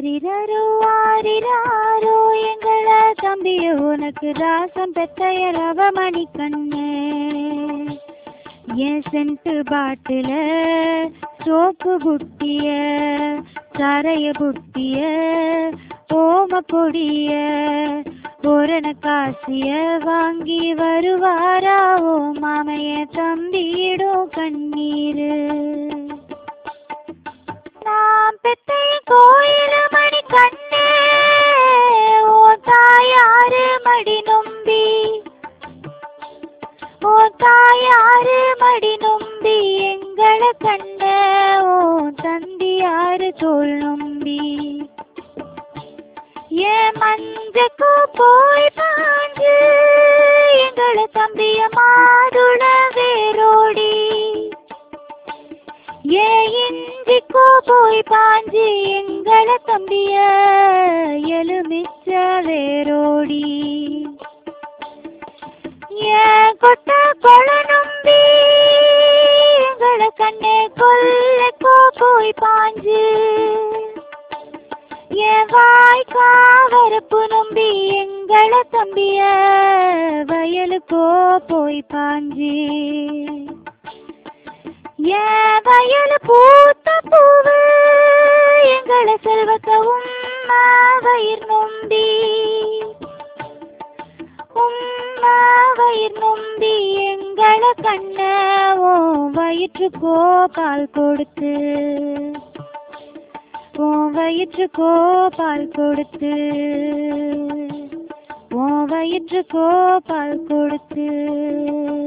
ஆரிரரோ ஆரிராரோ எங்கள தம்பிய உனக்கு ராசம் பெத்தைய ரவமணி கண்ணு என் சென்ட்டு பாட்டில சோப்பு புட்டிய சரைய புட்டிய ஓம பொடிய ஒரண காசிய வாங்கி வருவாரா ஓ மாமைய தம்பியிடும் கண்ணீரு நாம் பெத்த கோயில மணி கண்ணே ஓ தாயாரு மடி நொம்பி ஓ தாயாரு மடி நொம்பி எங்களை கண்ட ஓ தந்தியாரு தோல் நொம்பி ஏன் மஞ்சக்கு போய் பாஞ்சு எங்களை தம்பிய மாதுள வேரோடி ஏ இஞ்சிக்கோ போய் பாஞ்சு எங்கள தம்பிய எலுமிச்ச வேரோடி ஏ கொட்ட கொள நம்பி எங்கள கண்ணே கொல்லக்கோ போய் பாஞ்சு ஏ வாய் காவரப்பு நம்பி எங்கள தம்பிய வயலுக்கோ போய் பாஞ்சு ஏன் வயல் பூத்த பூவு எங்கள செல்வத்த உம்மா வயிர் நொம்பி உம்மா வயிர் நொம்பி எங்கள கண்ண ஓ வயிற்றுக்கோ பால் கொடுத்து ஓ வயிற்றுக்கோ பால் கொடுத்து ஓ வயிற்றுக்கோ பால் கொடுத்து